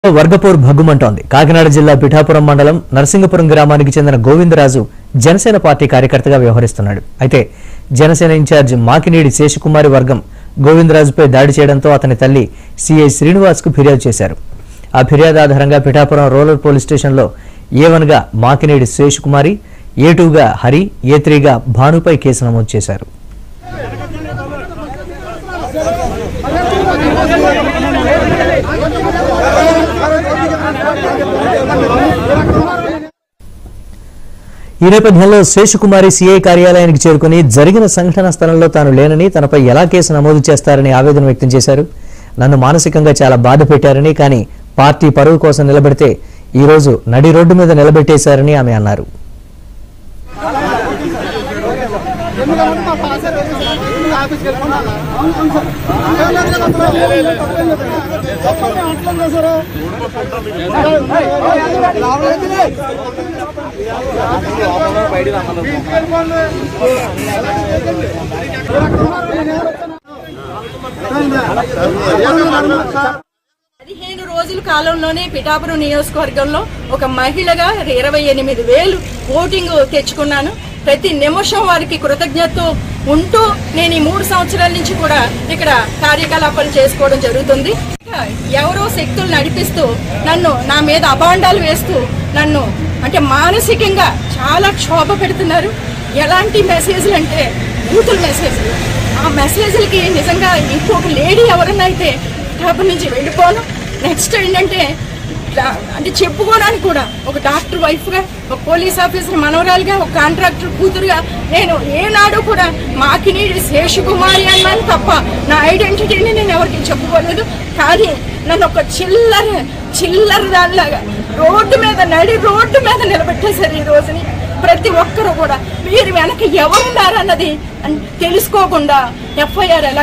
వర్గపూర్ భగ్గుమంటోంది కాకినాడ జిల్లా పిఠాపురం మండలం నరసింగపురం గ్రామానికి చెందిన గోవిందరాజు జనసేన పార్టీ కార్యకర్తగా వ్యవహరిస్తున్నాడు అయితే జనసేన ఇన్ఛార్జ్ మాకినీడి శేషకుమారి వర్గం గోవిందరాజుపై దాడి చేయడంతో అతని తల్లి సిఐ శ్రీనివాస్ కు ఫిర్యాదు చేశారు ఆ ఫిర్యాదు ఆధారంగా పిఠాపురం రూరల్ పోలీస్ స్టేషన్లో ఏ వన్గా మాకినీడి శేషకుమారి ఏ టూగా హరి ఏ త్రీగా భానుపై కేసు నమోదు చేశారు ఈ నేపథ్యంలో శేషకుమారి సీఐ కార్యాలయానికి చేరుకుని జరిగిన సంఘటన స్థలంలో తాను లేనని తనపై ఎలా కేసు నమోదు చేస్తారని ఆవేదన వ్యక్తం చేశారు నన్ను మానసికంగా చాలా బాధ పెట్టారని కానీ పార్టీ పరువు కోసం నిలబెడితే ఈ రోజు నడి రోడ్డు మీద నిలబెట్టేశారని ఆమె అన్నారు పదిహేను రోజుల కాలంలోనే పిఠాపురం నియోజకవర్గంలో ఒక మహిళగా ఇరవై ఎనిమిది వేలు ఓటింగ్ తెచ్చుకున్నాను ప్రతి నిమిషం వారికి కృతజ్ఞతతో ఉంటూ నేను ఈ మూడు సంవత్సరాల నుంచి కూడా ఇక్కడ కార్యకలాపాలు చేసుకోవడం జరుగుతుంది ఇంకా ఎవరో శక్తులు నడిపిస్తూ నన్ను నా మీద అబాండాలు వేస్తూ నన్ను అంటే మానసికంగా చాలా క్షోభ పెడుతున్నారు ఎలాంటి మెసేజ్లు అంటే బూతుల మెసేజ్లు ఆ మెసేజ్లకి నిజంగా ఇంకొక లేడీ ఎవరన్నా అయితే పిఠాపురం నుంచి వెళ్ళిపోను నెక్స్ట్ ఏంటంటే డా- అంటే చెప్పుకోవడానికి కూడా ఒక డాక్టర్ వైఫ్గా ఒక పోలీస్ ఆఫీసర్ మనవరాలుగా ఒక కాంట్రాక్టర్ కూతురుగా నేను ఏనాడు కూడా మాకినీడి శేషకుమారి అన్నాను తప్ప నా ఐడెంటిటీని నేను ఎవరికి చెప్పుకోలేదు కానీ నన్ను ఒక చిల్లర చిల్లర దానిలాగా రోడ్డు మీద నడి రోడ్డు మీద నిలబెట్టేశారు ఈ రోజుని ప్రతి ఒక్కరు కూడా మీరు వెనక ఎవరున్నారన్నది అన్- తెలుసుకోకుండా ఎఫ్ఐఆర్ ఎలా